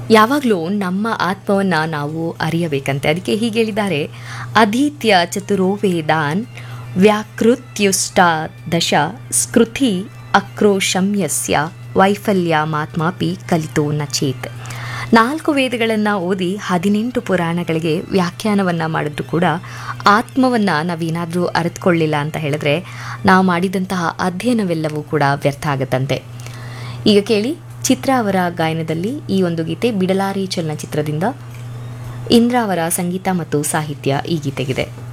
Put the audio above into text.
ಯಾವಾಗಲೂ ನಮ್ಮ ಆತ್ಮವನ್ನು ನಾವು ಅರಿಯಬೇಕಂತೆ ಅದಕ್ಕೆ ಹೀಗೆ ಹೇಳಿದ್ದಾರೆ ಅಧೀತ್ಯ ಚತುರೋ ವೇದಾನ್ ವ್ಯಾಕೃತ್ಯುಷ್ಟ ದಶ ಸ್ಕೃತಿ ಅಕ್ರೋಶಮ್ಯಸ್ಯ ವೈಫಲ್ಯ ಮಾತ್ಮಾಪಿ ಕಲಿತೋ ನ ಚೇತ್ ನಾಲ್ಕು ವೇದಗಳನ್ನು ಓದಿ ಹದಿನೆಂಟು ಪುರಾಣಗಳಿಗೆ ವ್ಯಾಖ್ಯಾನವನ್ನು ಮಾಡಿದ್ರು ಕೂಡ ಆತ್ಮವನ್ನು ನಾವೇನಾದರೂ ಅರಿತುಕೊಳ್ಳಿಲ್ಲ ಅಂತ ಹೇಳಿದ್ರೆ ನಾವು ಮಾಡಿದಂತಹ ಅಧ್ಯಯನವೆಲ್ಲವೂ ಕೂಡ ವ್ಯರ್ಥ ಆಗುತ್ತಂತೆ ಈಗ ಕೇಳಿ ಚಿತ್ರ ಅವರ ಗಾಯನದಲ್ಲಿ ಈ ಒಂದು ಗೀತೆ ಬಿಡಲಾರಿ ಚಲನಚಿತ್ರದಿಂದ ಇಂದ್ರ ಅವರ ಸಂಗೀತ ಮತ್ತು ಸಾಹಿತ್ಯ ಈ ಗೀತೆಗಿದೆ